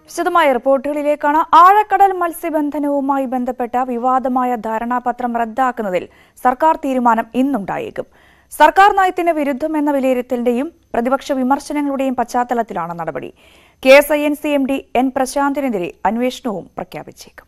വിശദമായ റിപ്പോർട്ടുകളിലേക്കാണ് ആഴക്കടൽ മത്സ്യബന്ധനവുമായി ബന്ധപ്പെട്ട വിവാദമായ ധാരണാപത്രം റദ്ദാക്കുന്നതിൽ സർക്കാർ തീരുമാനം ഇന്നുണ്ടായേക്കും സർക്കാർ നയത്തിന് വിരുദ്ധമെന്ന വിലയിരുത്തലിന്റെയും പ്രതിപക്ഷ വിമർശനങ്ങളുടെയും പശ്ചാത്തലത്തിലാണ് നടപടി K S I N C M D N പ്രശാന്തിനെതിരെ അന്വേഷണവും പ്രഖ്യാപിച്ചേക്കും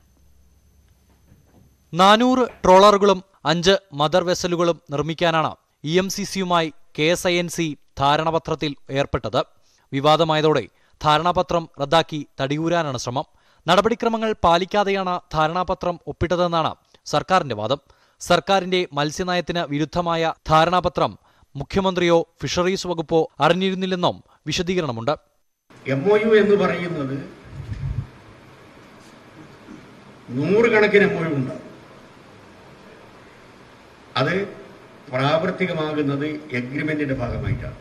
നാനൂറ് ട്രോളറുകളും അഞ്ച് മദർ വെസലുകളും നിർമ്മിക്കാനാണ് ഇ എം സി സിയുമായി K S I N C ധാരണാപത്രത്തിൽ ഏർപ്പെട്ടത് വിവാദമായതോടെ ധാരണാപത്രം റദ്ദാക്കി തടിയൂരാനാണ് ശ്രമം നടപടിക്രമങ്ങൾ പാലിക്കാതെയാണ് ധാരണാപത്രം ഒപ്പിട്ടതെന്നാണ് സർക്കാരിന്റെ വാദം സർക്കാരിന്റെ മത്സ്യനയത്തിന് വിരുദ്ധമായ ധാരണാപത്രം മുഖ്യമന്ത്രിയോ ഫിഷറീസ് വകുപ്പോ അറിഞ്ഞിരുന്നില്ലെന്നും വിശദീകരണമുണ്ട് എം ഒ യു എന്ന് പറയുന്നത് നൂറുകണക്കിന് എം ഒ യു ഉണ്ടാവും അത് പ്രാവർത്തികമാകുന്നത് എഗ്രിമെന്റിന്റെ ഭാഗമായിട്ടാണ്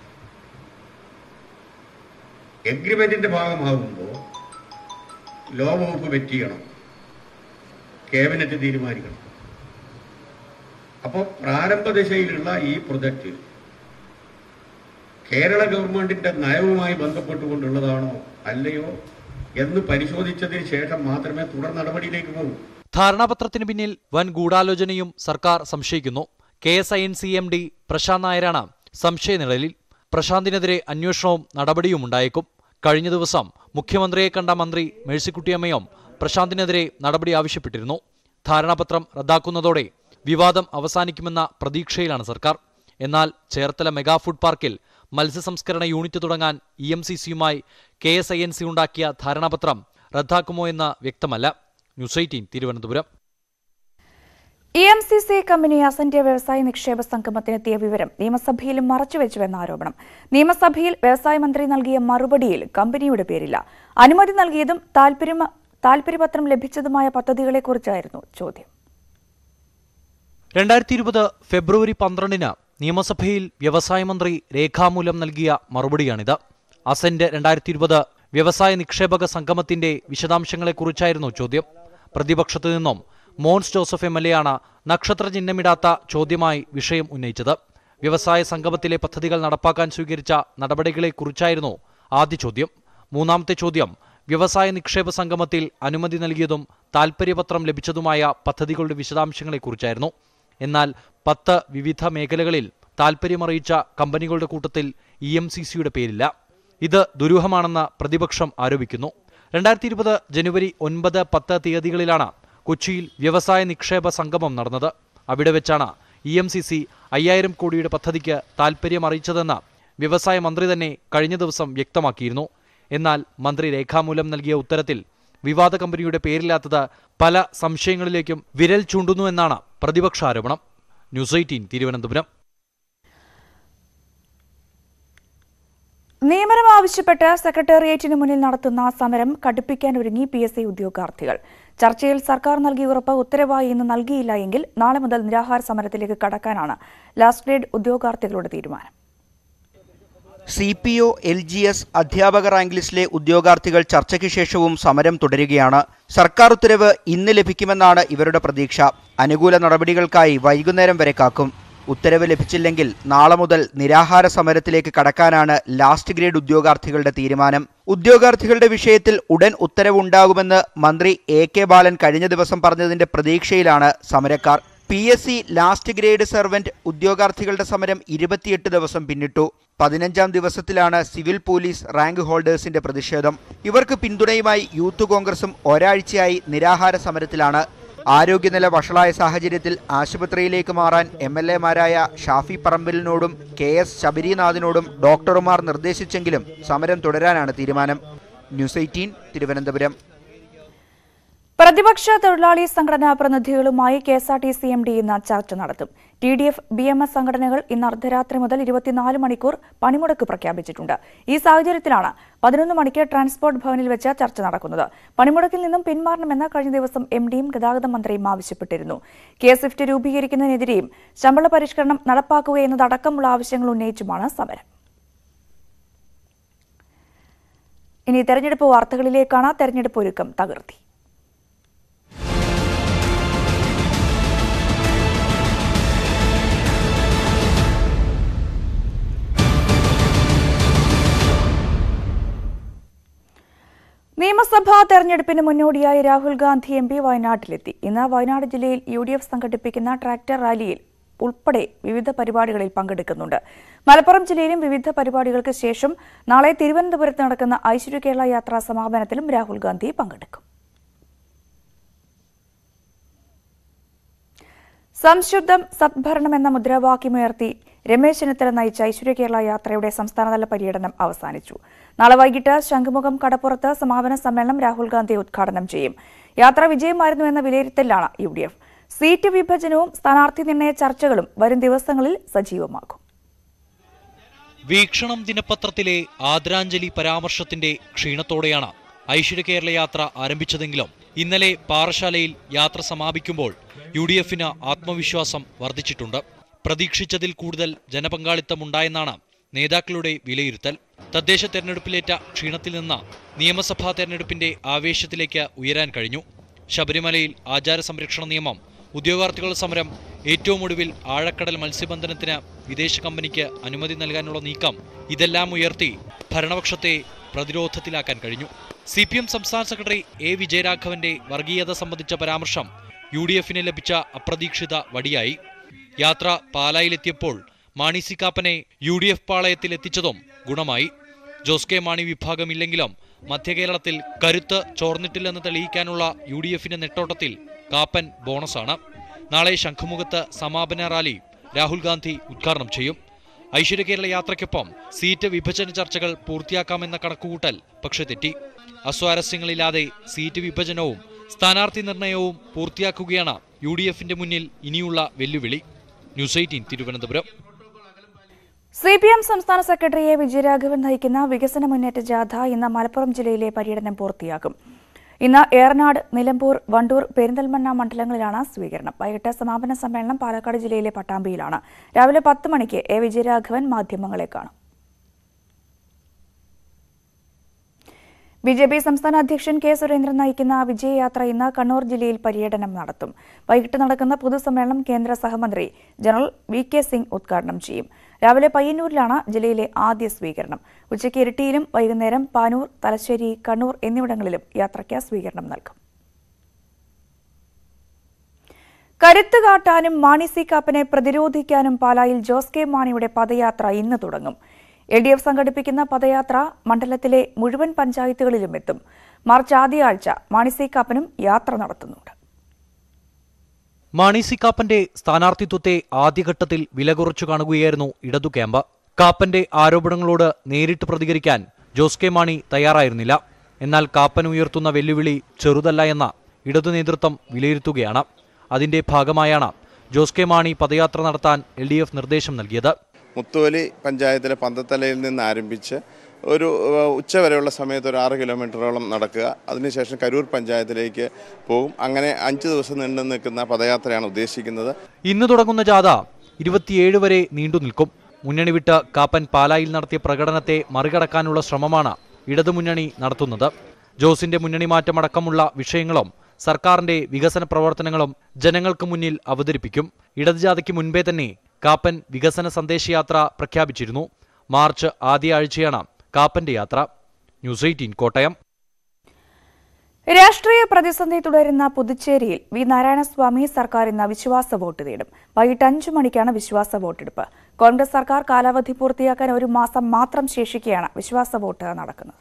എഗ്രിമെന്റിന്റെ ഭാഗമാകുമ്പോൾ ലോ വകുപ്പ് വെറ്റ് ചെയ്യണം ക്യാബിനറ്റ് തീരുമാനിക്കണം അപ്പോൾ പ്രാരംഭ ദശയിലുള്ള ഈ പ്രൊജക്റ്റ് കേരള ഗവൺമെന്റിന്റെ നയവുമായി ബന്ധപ്പെട്ടുകൊണ്ടുള്ളതാണോ അല്ലയോ എന്ന് പരിശോധിച്ചതിന് ശേഷം മാത്രമേ തുടർ നടപടിയിലേക്ക് പോകൂ ധാരണാപത്രത്തിന് പിന്നിൽ വൻ ഗൂഢാലോചനയും സർക്കാർ സംശയിക്കുന്നു K S I N C M D Prashanth നായരാണ് സംശയനിഴലിൽ പ്രശാന്തിനെതിരെ അന്വേഷണവും നടപടിയും ഉണ്ടായേക്കും കഴിഞ്ഞ ദിവസം മുഖ്യമന്ത്രിയെ കണ്ട മന്ത്രി മേഴ്സിക്കുട്ടിയമ്മയും പ്രശാന്തിനെതിരെ നടപടി ആവശ്യപ്പെട്ടിരുന്നു ധാരണാപത്രം റദ്ദാക്കുന്നതോടെ വിവാദം അവസാനിക്കുമെന്ന പ്രതീക്ഷയിലാണ് സർക്കാർ എന്നാൽ ചേർത്തല മെഗാ ഫുഡ് പാർക്കിൽ മത്സ്യസംസ്കരണ യൂണിറ്റ് തുടങ്ങാൻ ഇ എം സി സിയുമായി K S I N C ഉണ്ടാക്കിയ ധാരണാപത്രം റദ്ദാക്കുമോ എന്ന് വ്യക്തമല്ല news eighteen Thiruvananthapuram E M C C company അസന്റ്യ വ്യവസായ നിക്ഷേപ സംഗമത്തിനെത്തിയ വിവരം നിയമസഭയിലും മറച്ചുവെച്ചുവെന്ന ആരോപണം നിയമസഭയിൽ വ്യവസായ മന്ത്രി നൽകിയ മറുപടിയിൽ കമ്പനിയുടെ പേരില്ല അനുമതി നൽകിയതും താൽപര്യം താൽപര്യപത്രം ലഭിച്ചതുമായ പദ്ധതികളെക്കുറിച്ചായിരുന്നു ചോദ്യം രണ്ടായിരത്തി ഇരുപത് ഫെബ്രുവരി പന്ത്രണ്ടിന് നിയമസഭയിൽ വ്യവസായ മന്ത്രി രേഖാമൂലം നൽകിയ മറുപടിയാണിത് അസന്റ് രണ്ടായിരത്തി ഇരുപത് വ്യവസായ നിക്ഷേപക സംഗമത്തിന്റെ വിശദാംശങ്ങളെക്കുറിച്ചായിരുന്നു ചോദ്യം പ്രതിപക്ഷത്തു നിന്നും Mons Joseph M L A ആണ് നക്ഷത്ര ചിഹ്നമിടാത്ത ചോദ്യമായി വിഷയം ഉന്നയിച്ചത് വ്യവസായ സംഗമത്തിലെ പദ്ധതികൾ നടപ്പാക്കാൻ സ്വീകരിച്ച നടപടികളെക്കുറിച്ചായിരുന്നു ആദ്യ ചോദ്യം മൂന്നാമത്തെ ചോദ്യം വ്യവസായ നിക്ഷേപ സംഗമത്തിൽ അനുമതി നൽകിയതും താൽപര്യപത്രം ലഭിച്ചതുമായ പദ്ധതികളുടെ വിശദാംശങ്ങളെക്കുറിച്ചായിരുന്നു എന്നാൽ പത്ത് വിവിധ മേഖലകളിൽ താൽപര്യമറിയിച്ച കമ്പനികളുടെ കൂട്ടത്തിൽ ഇ എം സി സിയുടെ പേരില്ല ഇത് ദുരൂഹമാണെന്ന് പ്രതിപക്ഷം ആരോപിക്കുന്നു രണ്ടായിരത്തി ഇരുപത് ജനുവരി ഒൻപത് പത്ത് തീയതികളിലാണ് കൊച്ചിയിൽ വ്യവസായ നിക്ഷേപ സംഗമം നടന്നത് അവിടെ വെച്ചാണ് ഇ എം സി സി അയ്യായിരം കോടിയുടെ പദ്ധതിക്ക് താൽപര്യമറിയിച്ചതെന്ന് വ്യവസായ മന്ത്രി തന്നെ കഴിഞ്ഞ ദിവസം വ്യക്തമാക്കിയിരുന്നു എന്നാൽ മന്ത്രി രേഖാമൂലം നൽകിയ ഉത്തരത്തിൽ വിവാദ കമ്പനിയുടെ പേരില്ലാത്തത് പല സംശയങ്ങളിലേക്കും വിരൽ ചൂണ്ടുന്നുവെന്നാണ് പ്രതിപക്ഷ ആരോപണം ന്യൂസ് എയ്റ്റീൻ തിരുവനന്തപുരം നിയമനം ആവശ്യപ്പെട്ട് സെക്രട്ടേറിയറ്റിന് മുന്നിൽ നടത്തുന്ന സമരം കടുപ്പിക്കാനൊരുങ്ങി പി എസ് സി ഉദ്യോഗാർത്ഥികൾ ചർച്ചയിൽ സർക്കാർ നൽകിയ ഉറപ്പ് ഉത്തരവായി ഇന്ന് നൽകിയില്ല എങ്കിൽ നാളെ മുതൽ നിരാഹാര സമരത്തിലേക്ക് കടക്കാനാണ് ലാസ്റ്റ് ഗ്രേഡ് ഉദ്യോഗാർത്ഥികളുടെ തീരുമാനം C P O L G S അധ്യാപക റാങ്ക് ലിസ്റ്റിലെ ഉദ്യോഗാർത്ഥികൾ ചർച്ചയ്ക്ക് ശേഷവും സമരം തുടരുകയാണ് സർക്കാർ ഉത്തരവ് ഇന്ന് ലഭിക്കുമെന്നാണ് ഇവരുടെ പ്രതീക്ഷ അനുകൂല നടപടികൾക്കായി വൈകുന്നേരം വരെ കാക്കും ഉത്തരവ് ലഭിച്ചില്ലെങ്കിൽ നാളെ മുതൽ നിരാഹാര സമരത്തിലേക്ക് കടക്കാനാണ് ലാസ്റ്റ് ഗ്രേഡ് ഉദ്യോഗാർത്ഥികളുടെ തീരുമാനം ഉദ്യോഗാർത്ഥികളുടെ വിഷയത്തിൽ ഉടൻ ഉത്തരവുണ്ടാകുമെന്ന് മന്ത്രി എ കെ ബാലൻ കഴിഞ്ഞ ദിവസം പറഞ്ഞതിന്റെ പ്രതീക്ഷയിലാണ് സമരക്കാർ P S C last grade servant ഉദ്യോഗാർത്ഥികളുടെ സമരം ഇരുപത്തിയെട്ട് ദിവസം പിന്നിട്ടു പതിനഞ്ചാം ദിവസത്തിലാണ് സിവിൽ പോലീസ് റാങ്ക് ഹോൾഡേഴ്സിന്റെ പ്രതിഷേധം ഇവർക്ക് പിന്തുണയുമായി യൂത്ത് കോൺഗ്രസും ഒരാഴ്ചയായി നിരാഹാര സമരത്തിലാണ് ആരോഗ്യനില വഷളായ സാഹചര്യത്തിൽ ആശുപത്രിയിലേക്ക് മാറാൻ എം എൽ എമാരായ ഷാഫി പറമ്പിലിനോടും കെ എസ് ശബരിനാഥിനോടും ഡോക്ടർമാർ നിർദ്ദേശിച്ചെങ്കിലും സമരം തുടരാനാണ് തീരുമാനം ന്യൂസ് എയ്റ്റീൻ തിരുവനന്തപുരം പ്രതിപക്ഷ തൊഴിലാളി സംഘടനാ പ്രതിനിധികളുമായി K S R T C M D ഇന്ന് ചർച്ച നടത്തും T D F B M S സംഘടനകൾ ഇന്ന് അർദ്ധരാത്രി മുതൽ ഇരുപത്തിനാല് മണിക്കൂർ പണിമുടക്ക് പ്രഖ്യാപിച്ചിട്ടുണ്ട് ഈ സാഹചര്യത്തിലാണ് പതിനൊന്ന് മണിക്ക് ട്രാൻസ്പോർട്ട് ഭവനിൽ വെച്ച് ചർച്ച നടക്കുന്നത് പണിമുടക്കിൽ നിന്നും പിന്മാറണമെന്ന് കഴിഞ്ഞ ദിവസം എം ഡിയും ഗതാഗത മന്ത്രിയും ആവശ്യപ്പെട്ടിരുന്നു കെ സ്വിഫ്റ്റ് രൂപീകരിക്കുന്നതിനെതിരെയും ശമ്പള പരിഷ്കരണം നടപ്പാക്കുക എന്നതടക്കമുള്ള ആവശ്യങ്ങൾ ഉന്നയിച്ചുമാണ് സമരം ഇനി തെരഞ്ഞെടുപ്പ് വാർത്തകളിലേക്കാണ് തെരഞ്ഞെടുപ്പ് ഒരുക്കം തകർത്തി നിയമസഭാ തെരഞ്ഞെടുപ്പിന് മുന്നോടിയായി രാഹുൽ ഗാന്ധി എം പി വയനാട്ടിലെത്തി ഇന്ന് വയനാട് ജില്ലയിൽ യു ഡി എഫ് സംഘടിപ്പിക്കുന്ന ട്രാക്ടർ റാലിയിൽ ഉൾപ്പെടെ വിവിധ പരിപാടികളിൽ പങ്കെടുക്കുന്നുണ്ട് മലപ്പുറം ജില്ലയിലും വിവിധ പരിപാടികൾക്ക് ശേഷം നാളെ തിരുവനന്തപുരത്ത് നടക്കുന്ന ഐശ്വര്യ കേരള യാത്രാ സമാപനത്തിലും രാഹുൽ ഗാന്ധി പങ്കെടുക്കും സംശുദ്ധം സദ്ഭരണം എന്ന മുദ്രാവാക്യമുയർത്തി രമേശ് ചെന്നിത്തല നയിച്ച ഐശ്വര്യ കേരള യാത്രയുടെ സംസ്ഥാനതല പര്യടനം അവസാനിച്ചു നാളെ വൈകിട്ട് ശംഖുമുഖം കടപ്പുറത്ത് സമാപന സമ്മേളനം രാഹുൽ ഗാന്ധി ഉദ്ഘാടനം ചെയ്യും യാത്ര വിജയമായിരുന്നു എന്ന വിലയിരുത്തലാണ് യു ഡി എഫ് സീറ്റ് വിഭജനവും സ്ഥാനാർത്ഥി നിർണയ ചർച്ചകളും വരും ദിവസങ്ങളിൽ സജീവമാകും വീക്ഷണം ദിനപത്രത്തിലെ ആദരാഞ്ജലി പരാമർശത്തിന്റെ ക്ഷീണത്തോടെയാണ് ഐശ്വര്യ കേരള യാത്ര ആരംഭിച്ചതെങ്കിലും ഇന്നലെ പാറശാലയിൽ യാത്ര സമാപിക്കുമ്പോൾ യു ഡി എഫിന് ആത്മവിശ്വാസം വർദ്ധിച്ചിട്ടുണ്ട് പ്രതീക്ഷിച്ചതിൽ കൂടുതൽ ജനപങ്കാളിത്തമുണ്ടായെന്നാണ് നേതാക്കളുടെ വിലയിരുത്തൽ തദ്ദേശ തെരഞ്ഞെടുപ്പിലേറ്റ ക്ഷീണത്തിൽ നിന്ന് നിയമസഭാ തെരഞ്ഞെടുപ്പിന്റെ ആവേശത്തിലേക്ക് ഉയരാൻ കഴിഞ്ഞു ശബരിമലയിൽ ആചാര സംരക്ഷണ നിയമം ഉദ്യോഗാർത്ഥികളുടെ സമരം ഏറ്റവും ഒടുവിൽ ആഴക്കടൽ മത്സ്യബന്ധനത്തിന് വിദേശ കമ്പനിക്ക് അനുമതി നൽകാനുള്ള നീക്കം ഇതെല്ലാം ഉയർത്തി ഭരണപക്ഷത്തെ പ്രതിരോധത്തിലാക്കാൻ കഴിഞ്ഞു സി പി എം സംസ്ഥാന സെക്രട്ടറി എ വിജയരാഘവന്റെ വർഗീയത സംബന്ധിച്ച പരാമർശം യു ഡി എഫിന് ലഭിച്ച അപ്രതീക്ഷിത വടിയായി യാത്ര പാലായിലെത്തിയപ്പോൾ മാണി സി കാപ്പനെ യു ഡി എഫ് പാളയത്തിൽ എത്തിച്ചതും ഗുണമായി ജോസ് കെ മാണി വിഭാഗമില്ലെങ്കിലും മധ്യകേരളത്തിൽ കരുത്ത് ചോർന്നിട്ടില്ലെന്ന് തെളിയിക്കാനുള്ള യു ഡി എഫിന്റെ നെട്ടോട്ടത്തിൽ കാപ്പൻ ബോണസാണ് നാളെ ശംഖുമുഖത്ത് സമാപന റാലി രാഹുൽ ഗാന്ധി ഉദ്ഘാടനം ചെയ്യും ഐശ്വര്യ കേരള യാത്രയ്ക്കൊപ്പം സീറ്റ് വിഭജന ചർച്ചകൾ പൂർത്തിയാക്കാമെന്ന കണക്കുകൂട്ടൽ പക്ഷെ തെറ്റി അസ്വാരസ്യങ്ങളില്ലാതെ സീറ്റ് വിഭജനവും സ്ഥാനാർത്ഥി നിർണയവും പൂർത്തിയാക്കുകയാണ് യു ഡി എഫിന്റെ മുന്നിൽ ഇനിയുള്ള വെല്ലുവിളി news eighteen Thiruvananthapuram C P M സംസ്ഥാന സെക്രട്ടറി എ വിജയരാഘവൻ നയിക്കുന്ന വികസന മുന്നേറ്റ ജാഥ ഇന്ന് മലപ്പുറം ജില്ലയിലെ പര്യടനം പൂർത്തിയാക്കും ഇന്ന് ഏറനാട് നിലമ്പൂർ വണ്ടൂർ പെരിന്തൽമണ്ണ മണ്ഡലങ്ങളിലാണ് സ്വീകരണം വൈകിട്ട് സമാപന സമ്മേളനം പാലക്കാട് ജില്ലയിലെ പട്ടാമ്പിയിലാണ് രാവിലെ പത്ത് മണിക്ക് എ വിജയരാഘവൻ മാധ്യമങ്ങളെ കാണും ബി ജെ പി സംസ്ഥാന അധ്യക്ഷൻ കെ സുരേന്ദ്രൻ നയിക്കുന്ന വിജയയാത്ര ഇന്ന് കണ്ണൂർ ജില്ലയിൽ പര്യടനം നടത്തും വൈകിട്ട് നടക്കുന്ന പൊതുസമ്മേളനം കേന്ദ്ര സഹമന്ത്രി ജനറൽ വി കെ സിംഗ് ഉദ്ഘാടനം ചെയ്യും രാവിലെ പയ്യന്നൂരിലാണ് ജില്ലയിലെ ആദ്യ സ്വീകരണം ഉച്ചയ്ക്ക് ഇരിട്ടിയിലും വൈകുന്നേരം പാനൂർ തലശ്ശേരി കണ്ണൂർ എന്നിവിടങ്ങളിലും യാത്രയ്ക്ക് സ്വീകരണം നൽകും കരുത്ത് കാട്ടാനും മാണി സി കാപ്പനെ പ്രതിരോധിക്കാനും പാലായിൽ ജോസ് കെ മാണിയുടെ പദയാത്ര ഇന്ന് തുടങ്ങും എൽ ഡി എഫ് സംഘടിപ്പിക്കുന്ന പദയാത്ര മണ്ഡലത്തിലെ മുഴുവൻ പഞ്ചായത്തുകളിലും എത്തും മാർച്ച് ആദ്യ ആഴ്ച മാണി സി കാപ്പനും യാത്ര നടത്തുന്നുണ്ട് മാണി സി കാപ്പന്റെ സ്ഥാനാർത്ഥിത്വത്തെ ആദ്യഘട്ടത്തിൽ വില കുറച്ചു കാണുകയായിരുന്നു ഇടതു ക്യാമ്പ് കാപ്പന്റെ ആരോപണങ്ങളോട് നേരിട്ട് പ്രതികരിക്കാൻ ജോസ് കെ മാണി തയ്യാറായിരുന്നില്ല എന്നാൽ കാപ്പൻ ഉയർത്തുന്ന വെല്ലുവിളി ചെറുതല്ല എന്ന ഇടതു നേതൃത്വം വിലയിരുത്തുകയാണ് അതിന്റെ ഭാഗമായാണ് ജോസ് കെ മാണി പദയാത്ര നടത്താൻ എൽ ഡി എഫ് നിർദ്ദേശം നൽകിയത് മുത്തുവലി പഞ്ചായത്തിലെ പന്തത്തലയിൽ നിന്ന് ആരംഭിച്ച് ഒരു ഏഹ്, ഉച്ചവരെയുള്ള സമയത്ത് ഒരു ആറ് കിലോമീറ്ററോളം നടക്കുക അതിനുശേഷം കരൂർ പഞ്ചായത്തിലേക്ക് പോകും അങ്ങനെ അഞ്ച് ദിവസം നീണ്ടു നിൽക്കുന്ന പദയാത്രയാണ് ഉദ്ദേശിക്കുന്നത് ഇന്ന് തുടങ്ങുന്ന ജാഥ ഇരുപത്തിയേഴ് വരെ നീണ്ടു നിൽക്കും മുന്നണി വിട്ട് കാപ്പൻ പാലായിൽ നടത്തിയ പ്രകടനത്തെ മറികടക്കാനുള്ള ശ്രമമാണ് ഇടതുമുന്നണി നടത്തുന്നത് ജോസിന്റെ മുന്നണി മാറ്റമടക്കമുള്ള വിഷയങ്ങളും സർക്കാരിന്റെ വികസന പ്രവർത്തനങ്ങളും ജനങ്ങൾക്ക് മുന്നിൽ അവതരിപ്പിക്കും ഇടതുജാഥയ്ക്ക് മുൻപേ തന്നെ കാപ്പൻ വികസന സന്ദേശയാത്ര പ്രഖ്യാപിച്ചിരുന്നു മാർച്ച് ആദ്യ ആഴ്ചയാണ് കാപ്പന്റെ യാത്ര ന്യൂസ് എയ്റ്റീൻ കോട്ടയം രാഷ്ട്രീയ പ്രതിസന്ധി തുടരുന്ന പുതുച്ചേരിയിൽ വി നാരായണസ്വാമി സർക്കാർ ഇന്ന് വിശ്വാസ വോട്ട് തേടും വൈകിട്ട് അഞ്ചു മണിക്കാണ് വിശ്വാസ വോട്ടെടുപ്പ് കോൺഗ്രസ് സർക്കാർ കാലാവധി പൂർത്തിയാക്കാൻ ഒരു മാസം മാത്രം ശേഷിക്കെയാണ് വിശ്വാസ വോട്ട് നടക്കുന്നത്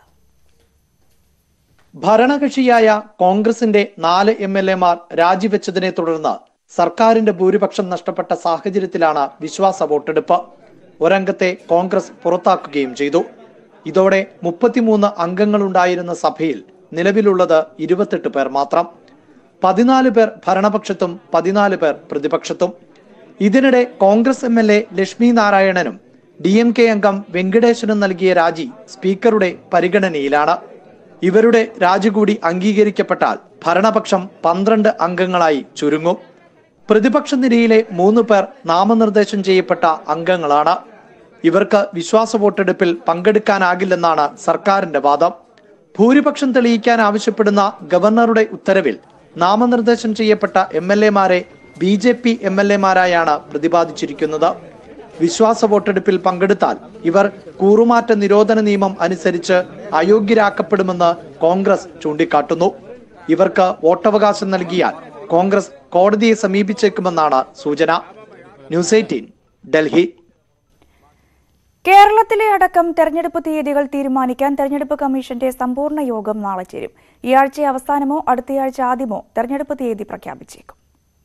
ഭരണകക്ഷിയായ കോൺഗ്രസിന്റെ നാല് എം എൽ എമാർ രാജിവെച്ചതിനെ തുടർന്ന് സർക്കാരിന്റെ ഭൂരിപക്ഷം നഷ്ടപ്പെട്ട സാഹചര്യത്തിലാണ് വിശ്വാസ വോട്ടെടുപ്പ് ഒരംഗത്തെ കോൺഗ്രസ് പുറത്താക്കുകയും ചെയ്തു ഇതോടെ മുപ്പത്തിമൂന്ന് അംഗങ്ങളുണ്ടായിരുന്ന സഭയിൽ നിലവിലുള്ളത് ഇരുപത്തെട്ട് പേർ മാത്രം പതിനാല് പേർ ഭരണപക്ഷത്തും പതിനാല് പേർ പ്രതിപക്ഷത്തും ഇതിനിടെ Congress M L A Lakshmi നാരായണനും ഡി എം കെ അംഗം വെങ്കടേശനും നൽകിയ രാജി സ്പീക്കറുടെ പരിഗണനയിലാണ് ഇവരുടെ രാജി കൂടി അംഗീകരിക്കപ്പെട്ടാൽ ഭരണപക്ഷം പന്ത്രണ്ട് അംഗങ്ങളായി ചുരുങ്ങും പ്രതിപക്ഷ നിരയിലെ മൂന്ന് പേർ നാമനിർദ്ദേശം ചെയ്യപ്പെട്ട അംഗങ്ങളാണ് ഇവർക്ക് വിശ്വാസ വോട്ടെടുപ്പിൽ പങ്കെടുക്കാനാകില്ലെന്നാണ് സർക്കാരിന്റെ വാദം ഭൂരിപക്ഷം തെളിയിക്കാൻ ആവശ്യപ്പെടുന്ന ഗവർണറുടെ ഉത്തരവിൽ നാമനിർദ്ദേശം ചെയ്യപ്പെട്ട എം എൽ എമാരെ B J P M L എമാരായാണ് പ്രതിപാദിച്ചിരിക്കുന്നത് വിശ്വാസ വോട്ടെടുപ്പിൽ പങ്കെടുത്താൽ ഇവർ കൂറുമാറ്റ നിരോധന നിയമം അനുസരിച്ച് അയോഗ്യരാക്കപ്പെടുമെന്ന് കോൺഗ്രസ് ചൂണ്ടിക്കാട്ടുന്നു ഇവർക്ക് വോട്ടവകാശം നൽകിയാൽ കോൺഗ്രസ് കോടതിയെ സമീപിച്ചേക്കുമെന്നാണ് സൂചന ന്യൂസ് എയ്റ്റീൻ ഡൽഹി കേരളത്തിലെ അടക്കം തെരഞ്ഞെടുപ്പ് തീയതികൾ തീരുമാനിക്കാൻ തെരഞ്ഞെടുപ്പ് കമ്മീഷന്റെ സമ്പൂർണ്ണ യോഗം നാളെ ചേരും ഈ ആഴ്ച അവസാനമോ അടുത്തയാഴ്ച ആദ്യമോ തെരഞ്ഞെടുപ്പ് തീയതി പ്രഖ്യാപിച്ചേക്കും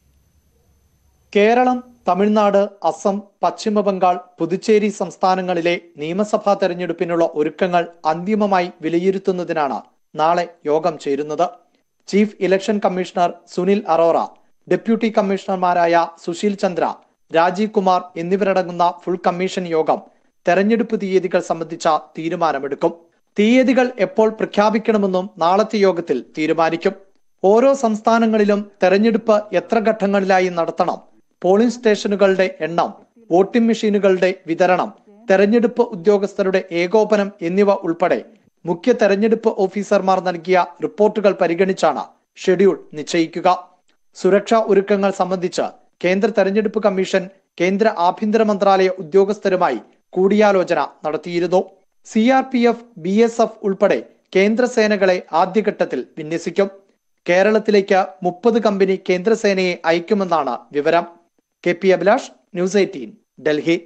കേരളം തമിഴ്നാട് അസം പശ്ചിമ ബംഗാൾ പുതുച്ചേരി സംസ്ഥാനങ്ങളിലെ നിയമസഭാ തെരഞ്ഞെടുപ്പിനുള്ള ഒരുക്കങ്ങൾ അന്തിമമായി വിലയിരുത്തുന്നതിനാണ് നാളെ യോഗം ചേരുന്നത് chief election commissioner Sunil Arora deputy കമ്മീഷണർമാരായ സുശീൽ ചന്ദ്ര രാജീവ് കുമാർ എന്നിവരടങ്ങുന്ന ഫുൾ കമ്മീഷൻ യോഗം തെരഞ്ഞെടുപ്പ് തീയതികൾ സംബന്ധിച്ച തീരുമാനമെടുക്കും തീയതികൾ എപ്പോൾ പ്രഖ്യാപിക്കണമെന്നും നാളത്തെ യോഗത്തിൽ തീരുമാനിക്കും ഓരോ സംസ്ഥാനങ്ങളിലും തെരഞ്ഞെടുപ്പ് എത്ര ഘട്ടങ്ങളിലായി നടത്തണം പോളിംഗ് സ്റ്റേഷനുകളുടെ എണ്ണം വോട്ടിംഗ് മെഷീനുകളുടെ വിതരണം തെരഞ്ഞെടുപ്പ് ഉദ്യോഗസ്ഥരുടെ ഏകോപനം എന്നിവ ഉൾപ്പെടെ മുഖ്യ തെരഞ്ഞെടുപ്പ് ഓഫീസർമാർ നൽകിയ റിപ്പോർട്ടുകൾ പരിഗണിച്ചാണ് ഷെഡ്യൂൾ നിശ്ചയിക്കുക സുരക്ഷാ ഒരുക്കങ്ങൾ സംബന്ധിച്ച് കേന്ദ്ര തെരഞ്ഞെടുപ്പ് കമ്മീഷൻ കേന്ദ്ര ആഭ്യന്തര മന്ത്രാലയ ഉദ്യോഗസ്ഥരുമായി കൂടിയാലോചന നടത്തിയിരുന്നു C R P F B S F ഉൾപ്പെടെ കേന്ദ്ര സേനകളെ ആദ്യഘട്ടത്തിൽ വിന്യസിക്കും കേരളത്തിലേക്ക് മുപ്പത് കമ്പനി കേന്ദ്രസേനയെ അയക്കുമെന്നാണ് വിവരം K P Abhilash news eighteen Delhi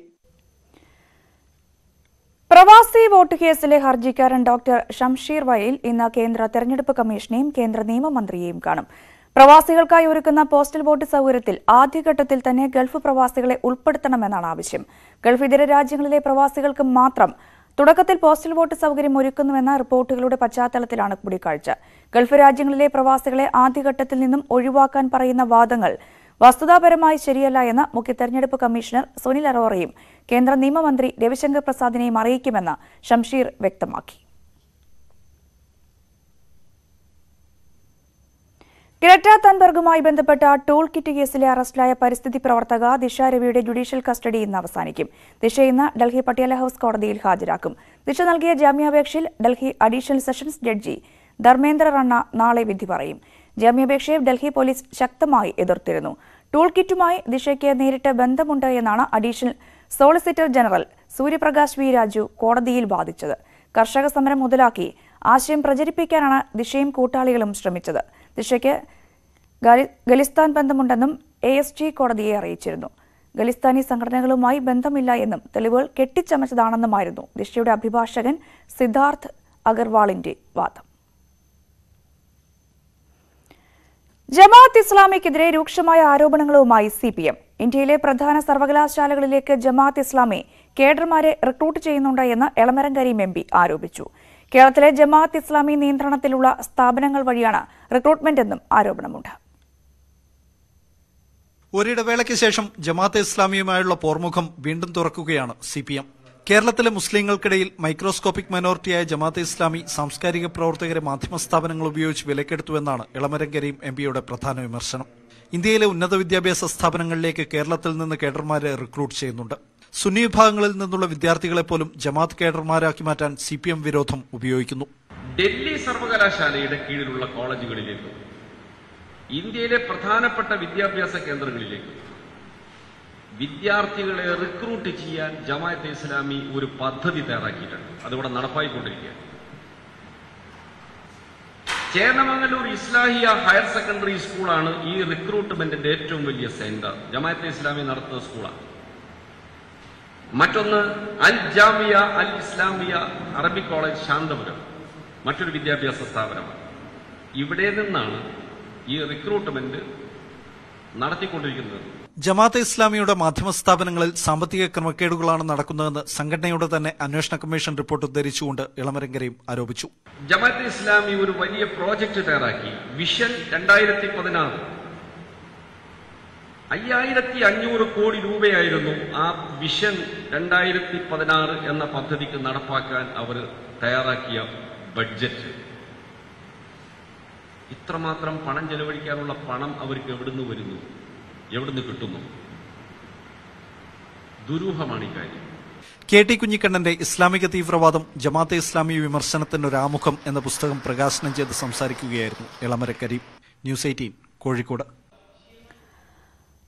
പ്രവാസി വോട്ട് കേസിലെ ഹർജിക്കാരൻ ഡോക്ടർ ഷംഷീർ വയൽ ഇന്ന് കേന്ദ്ര തെരഞ്ഞെടുപ്പ് കമ്മീഷനെയും കേന്ദ്ര നിയമമന്ത്രിയെയും കാണും പ്രവാസികൾക്കായി ഒരുക്കുന്ന പോസ്റ്റൽ വോട്ട് സൗകര്യത്തിൽ ആദ്യഘട്ടത്തിൽ തന്നെ ഗൾഫ് പ്രവാസികളെ ഉൾപ്പെടുത്തണമെന്നാണ് ആവശ്യം ഗൾഫ് ഇതര രാജ്യങ്ങളിലെ പ്രവാസികൾക്ക് മാത്രം തുടക്കത്തിൽ പോസ്റ്റൽ വോട്ട് സൗകര്യം ഒരുക്കുന്നുവെന്ന റിപ്പോർട്ടുകളുടെ പശ്ചാത്തലത്തിലാണ് കൂടിക്കാഴ്ച ഗൾഫ് രാജ്യങ്ങളിലെ പ്രവാസികളെ ആദ്യഘട്ടത്തിൽ നിന്നും ഒഴിവാക്കാൻ പറയുന്ന വാദങ്ങൾ വസ്തുതാപരമായി ശരിയല്ല എന്ന് മുഖ്യ തെരഞ്ഞെടുപ്പ് കമ്മീഷണർ സുനിൽ അറോറയും കേന്ദ്ര നിയമമന്ത്രി രവിശങ്കർ പ്രസാദിനെയും അറിയിക്കുമെന്ന് ഷംഷീർ വ്യക്തമാക്കി ഗ്രറ്റ തൻബർഗുമായി ബന്ധപ്പെട്ട ടൂൾ കിറ്റ് കേസിലെ അറസ്റ്റിലായ പരിസ്ഥിതി പ്രവർത്തക ദിശ രവിയുടെ ജുഡീഷ്യൽ കസ്റ്റഡി ഇന്ന് അവസാനിക്കും ദിശ ഇന്ന് ഡൽഹി പട്യാല ഹൌസ് കോടതിയിൽ ഹാജരാക്കും ദിശ നൽകിയ ജാമ്യാപേക്ഷയിൽ Delhi additional sessions judge Dharmendra Rana നാളെ വിധി പറയും ജാമ്യാപേക്ഷയെ ഡൽഹി പോലീസ് ശക്തമായി എതിർത്തിരുന്നു ടൂൾ കിറ്റുമായി ദിശയ്ക്ക് നേരിട്ട് ബന്ധമുണ്ട് എന്നാണ് additional solicitor general Suryaprakash V Raju കോടതിയിൽ വാദിച്ചത് കർഷക സമരം മുതലാക്കി ആശയം പ്രചരിപ്പിക്കാനാണ് ദിശയും കൂട്ടാളികളും ശ്രമിച്ചത് ദിശയ്ക്ക് ഗാലി- ഖലിസ്ഥാൻ ബന്ധമുണ്ടെന്നും എ എസ് ജി കോടതിയെ അറിയിച്ചിരുന്നു ഖലിസ്ഥാനി സംഘടനകളുമായി ബന്ധമില്ല എന്നും തെളിവുകൾ കെട്ടിച്ചമച്ചതാണെന്നുമായിരുന്നു ദിശയുടെ അഭിഭാഷകൻ സിദ്ധാർത്ഥ് അഗർവാളിന്റെ വാദം ജമാഅത്ത് ഇസ്ലാമിക്കെതിരെ രൂക്ഷമായ ആരോപണങ്ങളുമായി സി പി എം ഇന്ത്യയിലെ പ്രധാന സർവകലാശാലകളിലേക്ക് ജമാഅത്ത് ഇസ്ലാമി കേഡർമാരെ റിക്രൂട്ട് ചെയ്യുന്നുണ്ട് എന്ന് എളമരം കരീം എം പി ആരോപിച്ചു കേരളത്തിലെ ജമാഅത്ത് ഇസ്ലാമി നിയന്ത്രണത്തിലുള്ള സ്ഥാപനങ്ങൾ വഴിയാണ് റിക്രൂട്ട്മെന്റ് എന്നും ആരോപണമുണ്ട് ഒരിടവേളയ്ക്ക് ശേഷം ജമാഅത്തെ ഇസ്ലാമിയുമായുള്ള പോർമുഖം വീണ്ടും തുറക്കുകയാണ് സി പി എം കേരളത്തിലെ മുസ്ലിങ്ങൾക്കിടയിൽ മൈക്രോസ്കോപ്പിക് മൈനോറിറ്റിയായ ജമാഅത്തെ ഇസ്ലാമി സാംസ്കാരിക പ്രവർത്തകരെ മാധ്യമ സ്ഥാപനങ്ങൾ ഉപയോഗിച്ച് വിലക്കെടുത്തുവെന്നാണ് ഇളമരം കരീം എം പിയുടെ പ്രധാന വിമർശനം ഇന്ത്യയിലെ ഉന്നത വിദ്യാഭ്യാസ സ്ഥാപനങ്ങളിലേക്ക് കേരളത്തിൽ നിന്ന് കേഡർമാരെ റിക്രൂട്ട് ചെയ്യുന്നുണ്ട് സുന്നി വിഭാഗങ്ങളിൽ നിന്നുള്ള വിദ്യാർത്ഥികളെ പോലും ജമാഅത്ത് കേഡർമാരാക്കി മാറ്റാൻ സി പി എം വിരോധം ഉപയോഗിക്കുന്നു ഡൽഹി സർവകലാശാലയുടെ കീഴിലുള്ള കോളേജുകളിലേക്കും ഇന്ത്യയിലെ പ്രധാനപ്പെട്ട വിദ്യാഭ്യാസ കേന്ദ്രങ്ങളിലേക്കും വിദ്യാർത്ഥികളെ റിക്രൂട്ട് ചെയ്യാൻ ജമാഅത്തെ ഇസ്ലാമി ഒരു പദ്ധതി തയ്യാറാക്കിയിട്ടുണ്ട് അതിവിടെ നടപ്പായിക്കൊണ്ടിരിക്കുകയാണ് ചേന്നമംഗലൂർ ഇസ്ലാഹിയ ഹയർ സെക്കൻഡറി സ്കൂളാണ് ഈ റിക്രൂട്ട്മെന്റിന്റെ ഏറ്റവും വലിയ സെന്റർ ജമാഅത്തെ ഇസ്ലാമി നടത്തുന്ന സ്കൂളാണ് മറ്റൊന്ന് അൽ ജാമിയ അൽ ഇസ്ലാമിയ അറബിക് കോളേജ് ശാന്തപുരം മറ്റൊരു വിദ്യാഭ്യാസ സ്ഥാപനമാണ് ഇവിടെ നിന്നാണ് ഈ റിക്രൂട്ട്മെന്റ് നടത്തിക്കൊണ്ടിരിക്കുന്നത് ജമാഅത്തെ ഇസ്ലാമിയുടെ മാധ്യമ സ്ഥാപനങ്ങളിൽ സാമ്പത്തിക ക്രമക്കേടുകളാണ് നടക്കുന്നതെന്ന് സംഘടനയുടെ തന്നെ അന്വേഷണ കമ്മീഷൻ റിപ്പോർട്ട് ഉദ്ധരിച്ചുകൊണ്ട് ഇളമരം കരീം ആരോപിച്ചു ജമാഅത്തെ ഇസ്ലാമി ഒരു വലിയ പ്രോജക്റ്റ് തയ്യാറാക്കി വിഷൻ രണ്ടായിരത്തി പതിനാറ് അയ്യായിരത്തി അഞ്ഞൂറ് കോടി രൂപയായിരുന്നു ആ വിഷൻ രണ്ടായിരത്തി പതിനാറ് എന്ന പദ്ധതിക്ക് നടപ്പാക്കാൻ അവർ തയ്യാറാക്കിയ ബഡ്ജറ്റ് ഇത്രമാത്രം പണം ചെലവഴിക്കാനുള്ള പണം അവർക്ക് എവിടുന്ന് വരുന്നു എവിടുന്ന് കിട്ടുന്നു ദുരൂഹമാണ് ഈ കാര്യം കെ ടി കുഞ്ഞിക്കണ്ണന്റെ ഇസ്ലാമിക തീവ്രവാദം ജമാഅത്തെ ഇസ്ലാമി വിമർശനത്തിന്റെ ഒരു ആമുഖം എന്ന പുസ്തകം പ്രകാശനം ചെയ്ത് സംസാരിക്കുകയായിരുന്നു ഇളമര കരീം ന്യൂസ് എയ്റ്റീൻ കോഴിക്കോട്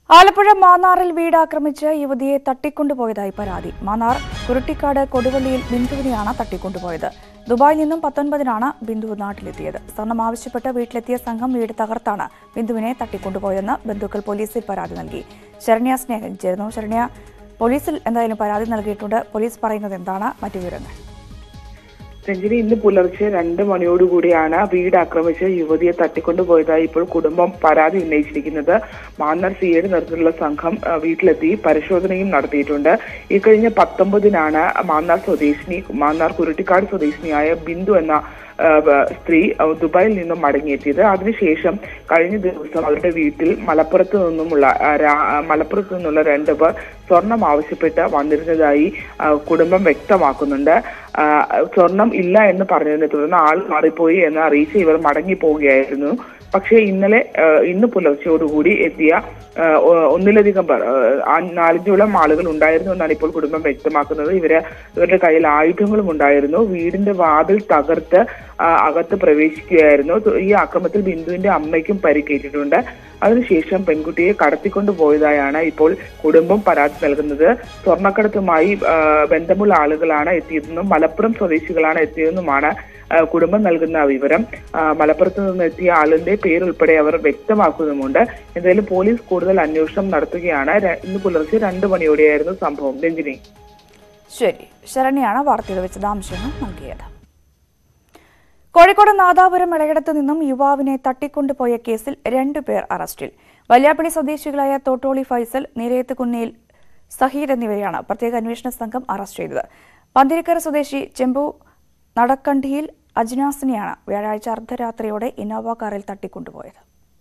ആലപ്പുഴ മാന്നാറിൽ വീട് ആക്രമിച്ച് യുവതിയെ തട്ടിക്കൊണ്ടുപോയതായി പരാതി മാന്നാർ കുരുട്ടിക്കാട് കൊടുവള്ളിയിൽ ബിന്ദുവിനെയാണ് തട്ടിക്കൊണ്ടുപോയത് ദുബായിൽ നിന്നും പത്തൊൻപതിനാണ് ബിന്ദു നാട്ടിലെത്തിയത് സ്വർണം ആവശ്യപ്പെട്ട് വീട്ടിലെത്തിയ സംഘം വീട് തകർത്താണ് ബിന്ദുവിനെ തട്ടിക്കൊണ്ടുപോയെന്ന് ബന്ധുക്കൾ പോലീസിൽ പരാതി നൽകി ശരണ്യ സ്നേഹൻ ചേർന്നു ശരണ്യ പോലീസിൽ എന്തായാലും പരാതി നൽകിയിട്ടുണ്ട് പോലീസ് പറയുന്നത് എന്താണ് മറ്റു വിവരങ്ങൾ രഞ്ജിനി ഇന്ന് പുലർച്ചെ രണ്ട് മണിയോടുകൂടിയാണ് വീട് ആക്രമിച്ച് യുവതിയെ തട്ടിക്കൊണ്ടുപോയതായി ഇപ്പോൾ കുടുംബം പരാതി ഉന്നയിച്ചിരിക്കുന്നത് മാന്നാർ സിയുടെ നേതൃത്വത്തിലുള്ള സംഘം ആ, വീട്ടിലെത്തി പരിശോധനയും നടത്തിയിട്ടുണ്ട് ഈ കഴിഞ്ഞ പത്തൊമ്പതിനാണ് മാന്നാർ സ്വദേശിനി മാന്നാർ കുരുട്ടിക്കാട് സ്വദേശിനിയായ ബിന്ദു എന്ന ആ, ബ- സ്ത്രീ ആ, ദുബായിൽ നിന്നും മടങ്ങിയെത്തിയത് അതിനുശേഷം കഴിഞ്ഞ ദിവസം അവരുടെ വീട്ടിൽ മലപ്പുറത്ത് നിന്നുമുള്ള ആ, രാ- ആ, മലപ്പുറത്ത് നിന്നുള്ള രണ്ടു പേർ സ്വർണം ആവശ്യപ്പെട്ട് വന്നിരുന്നതായി ആ, കുടുംബം വ്യക്തമാക്കുന്നുണ്ട് ആ, സ്വർണം ഇല്ല എന്ന് പറഞ്ഞതിനെ തുടർന്ന് ആൾ മാറിപ്പോയി എന്ന് അറിയിച്ച് ഇവർ മടങ്ങി പോവുകയായിരുന്നു പക്ഷേ ഇന്നലെ ആ, ഇന്ന് പുലർച്ചയോടുകൂടി എത്തിയ ആ, ഒ- ഒന്നിലധികം പേർ ആ, ആ നാലഞ്ചോളം ആളുകൾ ഉണ്ടായിരുന്നു എന്നാണ് ഇപ്പോൾ കുടുംബം വ്യക്തമാക്കുന്നത് ഇവര് ഇവരുടെ കയ്യിൽ ആയുധങ്ങളും ഉണ്ടായിരുന്നു വീടിന്റെ വാതിൽ തകർത്ത് ആ, അകത്ത് പ്രവേശിക്കുകയായിരുന്നു തു- ഈ ആക്രമണത്തിൽ ബിന്ദുവിന്റെ അമ്മയ്ക്കും പരിക്കേറ്റിട്ടുണ്ട് അതിനുശേഷം പെൺകുട്ടിയെ കടത്തിക്കൊണ്ടു പോയതായാണ് ഇപ്പോൾ കുടുംബം പരാതി നൽകുന്നത് സ്വർണ്ണക്കടത്തുമായി ആ, ബന്ധമുള്ള ആളുകളാണ് എത്തിയതെന്നും മലപ്പുറം സ്വദേശികളാണ് എത്തിയതെന്നുമാണ് ആ, കുടുംബം നൽകുന്ന വിവരം ആ, മലപ്പുറത്ത് നിന്ന് എത്തിയ ആളിന്റെ പേരുൾപ്പെടെ അവർ വ്യക്തമാക്കുന്നുമുണ്ട് എന്തായാലും പോലീസ് കൂടുതൽ അന്വേഷണം നടത്തുകയാണ് ര- ഇന്ന് പുലർച്ചെ രണ്ട് മണിയോടെയായിരുന്നു സംഭവം രഞ്ജിനി ശരി ശരണ്യാണ് വാർത്തയുടെ വിശദാംശങ്ങൾ നൽകിയത് കോഴിക്കോട് നാദാപുരം ഇളയടത്ത് നിന്നും യുവാവിനെ തട്ടിക്കൊണ്ടുപോയ കേസിൽ രണ്ടുപേർ അറസ്റ്റിൽ വല്യാപ്പള്ളി സ്വദേശികളായ തോട്ടോളി ഫൈസൽ നിരയത്ത് കുന്നിയിൽ സഹീർ എന്നിവരെയാണ് പ്രത്യേക അന്വേഷണ സംഘം അറസ്റ്റ് ചെയ്തത് പന്തിരിക്കര സ്വദേശി ചെമ്പു നടക്കണ്ടിയിൽ അജ്നാസിനെയാണ് വ്യാഴാഴ്ച അർദ്ധരാത്രിയോടെ ഇന്നോവ കാറിൽ തട്ടിക്കൊണ്ടുപോയത്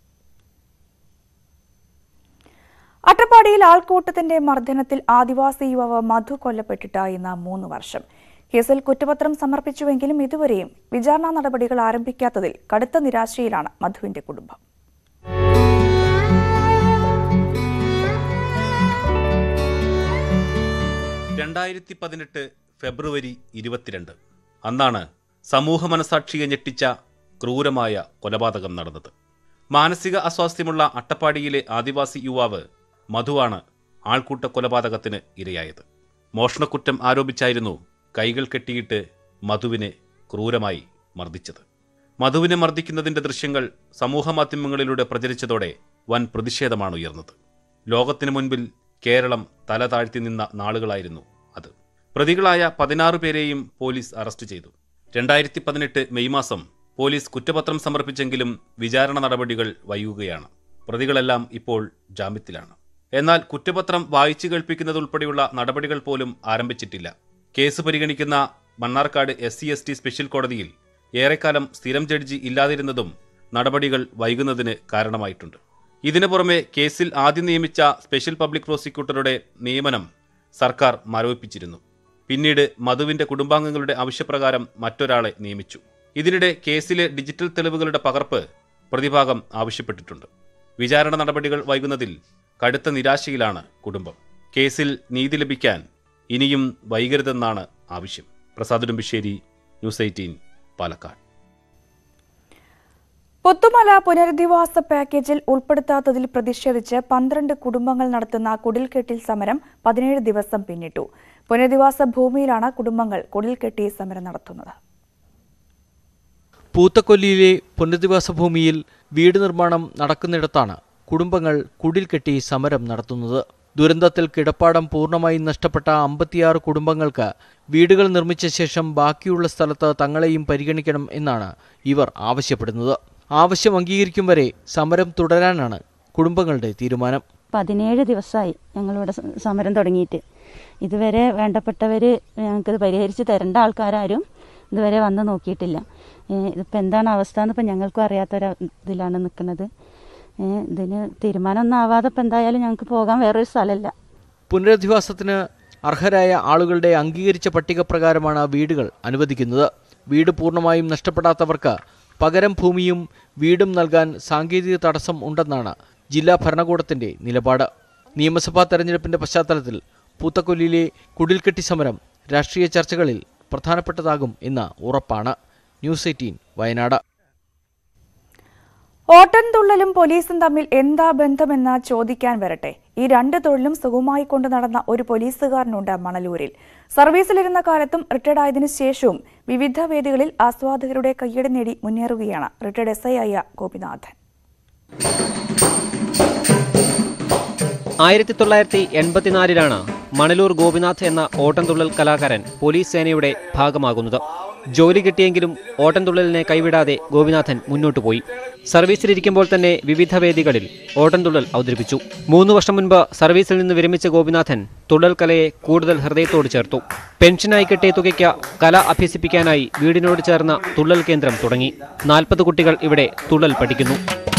അട്ടപ്പാടിയിൽ ആൾക്കൂട്ടത്തിന്റെ മർദ്ദനത്തിൽ ആദിവാസി യുവാവ് മധു കൊല്ലപ്പെട്ടിട്ട് ഇന്ന് മൂന്ന് വർഷം കേസിൽ കുറ്റപത്രം സമർപ്പിച്ചുവെങ്കിലും ഇതുവരെയും വിചാരണ നടപടികൾ ആരംഭിക്കാത്തതിൽ കടുത്ത നിരാശയിലാണ് മധുവിന്റെ കുടുംബം രണ്ടായിരത്തി പതിനെട്ട് ഫെബ്രുവരി ഇരുപത്തിരണ്ട് അന്നാണ് സമൂഹ മനസാക്ഷിയെ ഞെട്ടിച്ച ക്രൂരമായ കൊലപാതകം നടന്നത് മാനസിക അസ്വാസ്ഥ്യമുള്ള അട്ടപ്പാടിയിലെ ആദിവാസി യുവാവ് മധുവാണ് ആൾക്കൂട്ട കൊലപാതകത്തിന് ഇരയായത് മോഷണക്കുറ്റം ആരോപിച്ചായിരുന്നു കൈകൾ കെട്ടിയിട്ട് മധുവിനെ ക്രൂരമായി മർദ്ദിച്ചത് മധുവിനെ മർദ്ദിക്കുന്നതിന്റെ ദൃശ്യങ്ങൾ സമൂഹമാധ്യമങ്ങളിലൂടെ പ്രചരിച്ചതോടെ വൻ പ്രതിഷേധമാണ് ഉയർന്നത് ലോകത്തിനു മുൻപിൽ കേരളം തല താഴ്ത്തി നിന്ന നാളുകളായിരുന്നു അത് പ്രതികളായ പതിനാറ് പേരെയും പോലീസ് അറസ്റ്റ് ചെയ്തു രണ്ടായിരത്തി പതിനെട്ട് മെയ് മാസം പോലീസ് കുറ്റപത്രം സമർപ്പിച്ചെങ്കിലും വിചാരണ നടപടികൾ വൈകുകയാണ് പ്രതികളെല്ലാം ഇപ്പോൾ ജാമ്യത്തിലാണ് എന്നാൽ കുറ്റപത്രം വായിച്ചു കേൾപ്പിക്കുന്നതുൾപ്പെടെയുള്ള നടപടികൾ പോലും ആരംഭിച്ചിട്ടില്ല കേസ് പരിഗണിക്കുന്ന Mannarkkad S C S T special കോടതിയിൽ ഏറെക്കാലം സ്ഥിരം ജഡ്ജി ഇല്ലാതിരുന്നതും നടപടികൾ വൈകുന്നതിന് കാരണമായിട്ടുണ്ട് ഇതിനു പുറമെ കേസിൽ ആദ്യം നിയമിച്ച സ്പെഷ്യൽ പബ്ലിക് പ്രോസിക്യൂട്ടറുടെ നിയമനം സർക്കാർ മരവിപ്പിച്ചിരുന്നു പിന്നീട് മധുവിന്റെ കുടുംബാംഗങ്ങളുടെ ആവശ്യപ്രകാരം മറ്റൊരാളെ നിയമിച്ചു ഇതിനിടെ കേസിലെ ഡിജിറ്റൽ തെളിവുകളുടെ പകർപ്പ് പ്രതിഭാഗം ആവശ്യപ്പെട്ടിട്ടുണ്ട് വിചാരണ നടപടികൾ വൈകുന്നതിൽ കടുത്ത നിരാശയിലാണ് കുടുംബം കേസിൽ നീതി ലഭിക്കാൻ ഇനിയും വൈകരുതെന്നാണ് ആവശ്യം പ്രസാദ് ഉടുമ്പിശ്ശേരി ന്യൂസ് എയ്റ്റീൻ പാലക്കാട് പുത്തുമല പുനരധിവാസ പാക്കേജിൽ ഉൾപ്പെടുത്താത്തതിൽ പ്രതിഷേധിച്ച് പന്ത്രണ്ട് കുടുംബങ്ങൾ നടത്തുന്ന കുടിൽകെട്ടിൽ സമരം പതിനേഴ് ദിവസം പിന്നിട്ടു പുനരധിവാസ ഭൂമിയിലാണ് കുടുംബങ്ങൾ കുടിൽകെട്ടി സമരം നടത്തുന്നത് പൂത്തക്കൊല്ലിയിലെ പുനരധിവാസ ഭൂമിയിൽ വീട് നിർമ്മാണം നടക്കുന്നിടത്താണ് കുടുംബങ്ങൾ കുടിൽ കെട്ടി സമരം നടത്തുന്നത് ദുരന്തത്തിൽ കിടപ്പാടം പൂർണ്ണമായും നഷ്ടപ്പെട്ട അമ്പത്തിയാറ് കുടുംബങ്ങൾക്ക് വീടുകൾ നിർമ്മിച്ച ശേഷം ബാക്കിയുള്ള സ്ഥലത്ത് തങ്ങളെയും പരിഗണിക്കണം എന്നാണ് ഇവർ ആവശ്യപ്പെടുന്നത് ആവശ്യം അംഗീകരിക്കും വരെ സമരം തുടരാനാണ് കുടുംബങ്ങളുടെ തീരുമാനം പതിനേഴ് ദിവസമായി ഞങ്ങളിവിടെ സ- സമരം തുടങ്ങിയിട്ട് ഇതുവരെ വേണ്ടപ്പെട്ടവർ ഞങ്ങൾക്കിത് പരിഹരിച്ച് തരേണ്ട ആൾക്കാരും ഇതുവരെ വന്ന് നോക്കിയിട്ടില്ല ഏഹ് ഇതിപ്പോൾ എന്താണ് അവസ്ഥ എന്നിപ്പോൾ ഞങ്ങൾക്കും അറിയാത്തൊരു ഇതിലാണ് നിൽക്കുന്നത് ഏഹ് ഇതിന് തീരുമാനമൊന്നും ആവാതെ ഇപ്പം എന്തായാലും ഞങ്ങൾക്ക് പോകാൻ വേറൊരു സ്ഥലമില്ല പുനരധിവാസത്തിന് അർഹരായ ആളുകളുടെ അംഗീകരിച്ച പട്ടിക പ്രകാരമാണ് വീടുകൾ അനുവദിക്കുന്നത് വീട് പൂർണ്ണമായും നഷ്ടപ്പെടാത്തവർക്ക് പകരം ഭൂമിയും വീടും നൽകാൻ സാങ്കേതിക തടസ്സം ഉണ്ടെന്നാണ് ജില്ലാ ഭരണകൂടത്തിന്റെ നിലപാട് നിയമസഭാ തെരഞ്ഞെടുപ്പിന്റെ പശ്ചാത്തലത്തിൽ പൂത്തക്കൊല്ലിയിലെ കുടിൽകെട്ടി സമരം രാഷ്ട്രീയ ചർച്ചകളിൽ പ്രധാനപ്പെട്ടതാകും എന്ന് ഉറപ്പാണ് ന്യൂസ് എയ്റ്റീൻ വയനാട് ഓട്ടൻതുള്ളലും പോലീസും തമ്മിൽ എന്താ ബന്ധമെന്ന് ചോദിക്കാൻ വരട്ടെ ഈ രണ്ട് തൊഴിലും സുഗമമായി കൊണ്ടു നടന്ന ഒരു പോലീസുകാരനുണ്ട് മണലൂരിൽ സർവീസിലിരുന്ന കാലത്തും റിട്ടയർഡ് ആയതിനു ശേഷവും വിവിധ വേദികളിൽ ആസ്വാദകരുടെ കയ്യടി നേടി മുന്നേറുകയാണ് റിട്ടയർഡ് എസ് ഐ ആയ ഗോപിനാഥൻ ആയിരത്തി തൊള്ളായിരത്തി എൺപത്തിനാലിലാണ് മണലൂർ ഗോപിനാഥ് എന്ന ഓട്ടംതുള്ളൽ കലാകാരൻ പോലീസ് സേനയുടെ ഭാഗമാകുന്നത് ജോലി കിട്ടിയെങ്കിലും ഓട്ടംതുള്ളലിനെ കൈവിടാതെ ഗോപിനാഥൻ മുന്നോട്ടു പോയി സർവീസിലിരിക്കുമ്പോൾ തന്നെ വിവിധ വേദികളിൽ ഓട്ടംതുള്ളൽ അവതരിപ്പിച്ചു മൂന്ന് വർഷം മുൻപ് സർവീസിൽ നിന്ന് വിരമിച്ച ഗോപിനാഥൻ തുള്ളൽ കലയെ കൂടുതൽ ഹൃദയത്തോട് ചേർത്തു പെൻഷനായി കിട്ടിയ തുകയ്ക്ക് കല അഭ്യസിപ്പിക്കാനായി വീടിനോട് ചേർന്ന തുള്ളൽ കേന്ദ്രം തുടങ്ങി നാൽപ്പത് കുട്ടികൾ ഇവിടെ തുള്ളൽ പഠിക്കുന്നു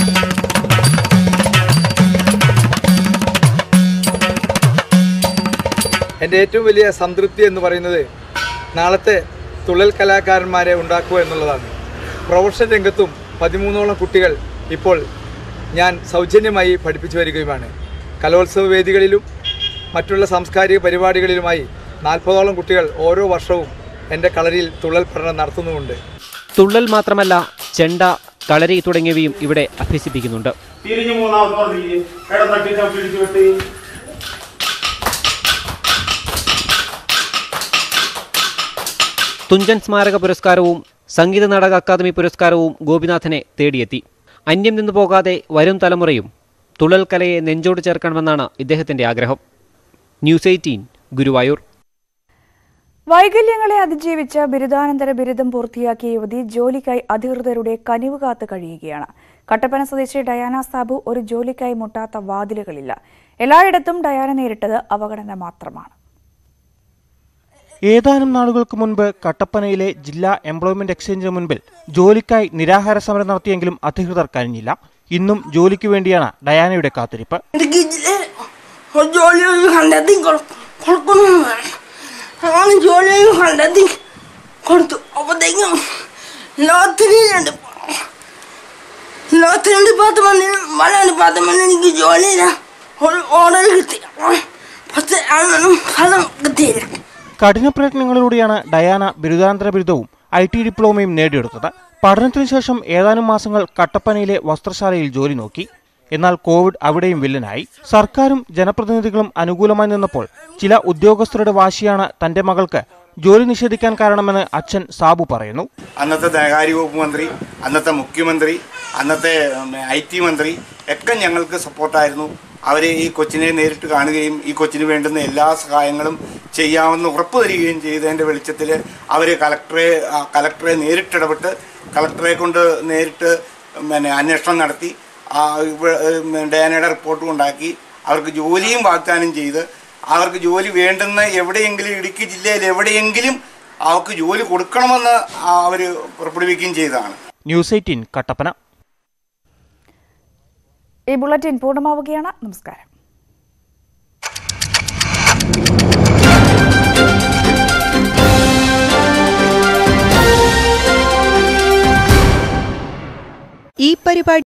എൻ്റെ ഏറ്റവും വലിയ സംതൃപ്തി എന്ന് പറയുന്നത് നാളത്തെ തുള്ളൽ കലാകാരന്മാരെ ഉണ്ടാക്കുക എന്നുള്ളതാണ് പ്രൊഫഷണൽ രംഗത്തും പതിമൂന്നോളം കുട്ടികൾ ഇപ്പോൾ ഞാൻ സൗജന്യമായി പഠിപ്പിച്ചു വരികയുമാണ് കലോത്സവ വേദികളിലും മറ്റുള്ള സാംസ്കാരിക പരിപാടികളിലുമായി നാൽപ്പതോളം കുട്ടികൾ ഓരോ വർഷവും എൻ്റെ കളരിയിൽ തുള്ളൽ പഠനം നടത്തുന്നുമുണ്ട് തുള്ളൽ മാത്രമല്ല ചെണ്ട കളരി തുടങ്ങിയവയും ഇവിടെ അഭ്യസിപ്പിക്കുന്നുണ്ട് തിരിഞ്ഞു മൂന്നാമത് പറഞ്ഞില്ലേ ഇടത്തട്ടി ചപ്പിടിച്ചു വിട്ട് തുഞ്ചൻ സ്മാരക പുരസ്കാരവും സംഗീത നാടക അക്കാദമി പുരസ്കാരവും ഗോപിനാഥനെ തേടിയെത്തി അന്യം നിന്നു പോകാതെ വരും തലമുറയും തുള്ളൽ കലയെ നെഞ്ചോട് ചേർക്കണമെന്നാണ് ഇദ്ദേഹത്തിന്റെ ആഗ്രഹം ന്യൂസ് എയ്റ്റീൻ ഗുരുവായൂർ വൈകല്യങ്ങളെ അതിജീവിച്ച് ബിരുദാനന്തര ബിരുദം പൂർത്തിയാക്കിയ യുവതി ജോലിക്കായി അധികൃതരുടെ കനിവ് കാത്ത് കഴിയുകയാണ് കട്ടപ്പന സ്വദേശി ഡയാന സാബു ഒരു ജോലിക്കായി മുട്ടാത്ത വാതിലുകളില്ല എല്ലായിടത്തും ഡയാന നേരിട്ടത് അവഗണന മാത്രമാണ് ഏതാനും നാളുകൾക്ക് മുൻപ് കട്ടപ്പനയിലെ ജില്ലാ എംപ്ലോയ്മെന്റ് എക്സ്ചേഞ്ചിന് മുൻപിൽ ജോലിക്കായി നിരാഹാര സമരം നടത്തിയെങ്കിലും അധികൃതർ കഴിഞ്ഞില്ല ഇന്നും ജോലിക്ക് വേണ്ടിയാണ് ഡയാനയുടെ കാത്തിരിപ്പ് എനിക്ക് ഇതില് ഒരു ജോലി ഒരു കണ്ടെത്തി കൊടുക്കണം അങ്ങനെ ജോലി ഒരു കണ്ടെത്തി കൊടുത്തു അപ്പോഴത്തേക്കും ലോകത്തിന് രണ്ട് ലോകത്തിന് ഡിപ്പാർട്ട്മെന്റിൽ പല ഡിപ്പാർട്ട്മെന്റിൽ എനിക്ക് ജോലിയില്ല ഒരു ഓർഡർ കിട്ടി പക്ഷെ അതൊന്നും ഫലം കിട്ടിയില്ല കഠിന പ്രയത്നങ്ങളിലൂടെയാണ് ഡയാന ബിരുദാനന്തര ബിരുദവും ഐ ടി ഡിപ്ലോമയും നേടിയെടുത്തത് പഠനത്തിനു ശേഷം ഏതാനും മാസങ്ങൾ കട്ടപ്പനയിലെ വസ്ത്രശാലയിൽ ജോലി നോക്കി എന്നാൽ കോവിഡ് അവിടെയും വില്ലനായി സർക്കാരും ജനപ്രതിനിധികളും അനുകൂലമായി നിന്നപ്പോൾ ചില ഉദ്യോഗസ്ഥരുടെ വാശിയാണ് തന്റെ മകൾക്ക് ജോലി നിഷേധിക്കാൻ കാരണമെന്ന് അച്ഛൻ സാബു പറയുന്നു അന്നത്തെ ധനകാര്യ വകുപ്പ് മന്ത്രി അന്നത്തെ മുഖ്യമന്ത്രി അന്നത്തെ ഐ ടി മന്ത്രി ഒക്കെ ഞങ്ങൾക്ക് സപ്പോർട്ടായിരുന്നു അവരെ ഈ കൊച്ചിനെ നേരിട്ട് കാണുകയും ഈ കൊച്ചിന് വേണ്ടുന്ന എല്ലാ സഹായങ്ങളും ചെയ്യാമെന്ന് ഉറപ്പ് തരികയും ചെയ്തതിൻ്റെ വെളിച്ചത്തിൽ അവർ കലക്ടറെ ആ, കലക്ടറെ നേരിട്ടിടപെട്ട് കലക്ടറെ കൊണ്ട് നേരിട്ട് പിന്നെ അന്വേഷണം നടത്തി ആ, ഇവ- ഉം, ഡയാനയുടെ റിപ്പോർട്ടും ഉണ്ടാക്കി അവർക്ക് ജോലിയും വാഗ്ദാനം ചെയ്ത് അവർക്ക് ജോലി വേണ്ടുന്ന എവിടെയെങ്കിലും ഇടുക്കി ജില്ലയിൽ എവിടെയെങ്കിലും അവർക്ക് ജോലി കൊടുക്കണമെന്ന് അവർ പുറപ്പെടുവിക്കുകയും ചെയ്തതാണ് ന്യൂസ് എയ്റ്റീൻ കട്ടപ്പന ഈ ബുള്ളറ്റിൻ പൂർണ്ണമാവുകയാണ് നമസ്കാരം ഈ പരിപാടി